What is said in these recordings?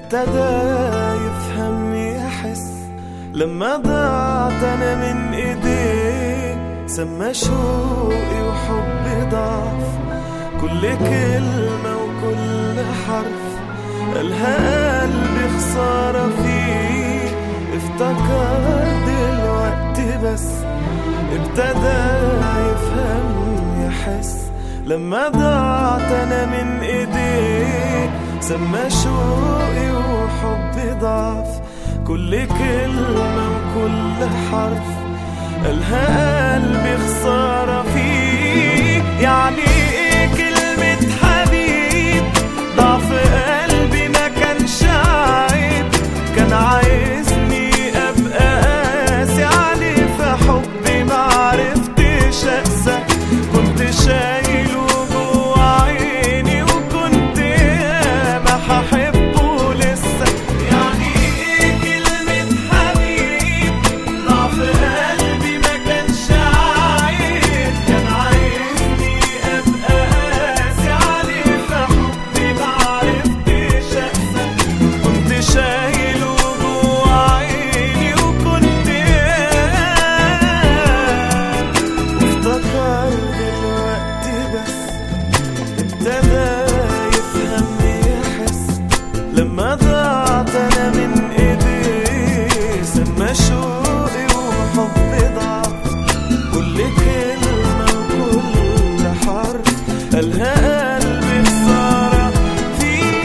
ابتدى يفهم يحس لما ضاعت انا من ايديه سما شوقي وحبي ضعف كل كلمة وكل حرف قالها قلبي خسارة فيه افتكر دلوقتي بس ابتدى يفهم يحس لما ضاعت انا من ايديه سما شوقي وحبي ضعف كل كلمة وكل حرف قالها قلبي خسارة فيه يعني ايه كلمة حبيب ضعف قلبي ما كانش عيب كان عايزني ابقى قاسي عليه في حبي ما عرفتش اقسى كنت شايله جوا عيني وكنت ياما هحبه لسه يعني ايه كلمة حبيب ضعف قلبي ما كانش عيب كان عايزني ابقى قاسي عليه في حبي ما عرفتش اقسى كنت شايله جوا عيني وكنت افتكر دلوقتي بس ابتدى يفهم يحس لما ضاعت انا من ايديه سما شوقي وحبي ضاع كل كلمة وكل حرف قالها قلبي خسارة فيه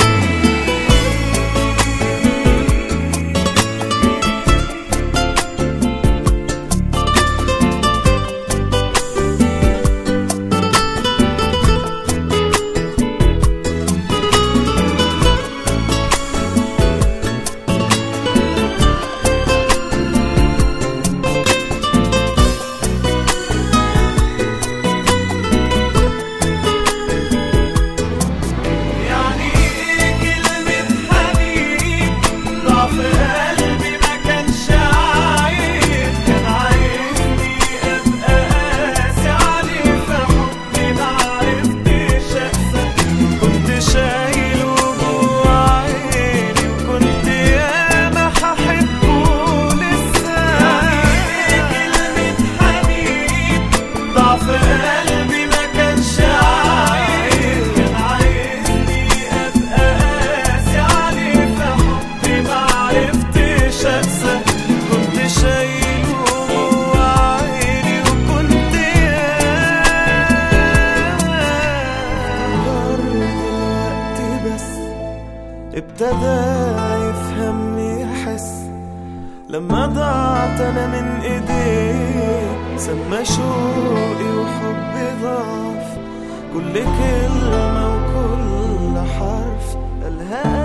يعني ايه كلمة حبيب ضعف قلبي ما كانش عيب كان عايزني ابقى قاسي عليه في حبي ما عرفتش اقسى كنت شايله جوا عيني وكنت ياما هحبه لسه يعني ايه كلمة حبيب ضعف قلبي ما كانش عيب كان عايزني ابقى قاسي عليه في حبي ما عرفتش اقسى كنت شايله جوا عيني وكنت ياما دلوقتي بس ابتدى يفهم يحس لما ضاعت انا من ايديه سما شوقي وحبي ضعف كل كلمة وكل حرف قالها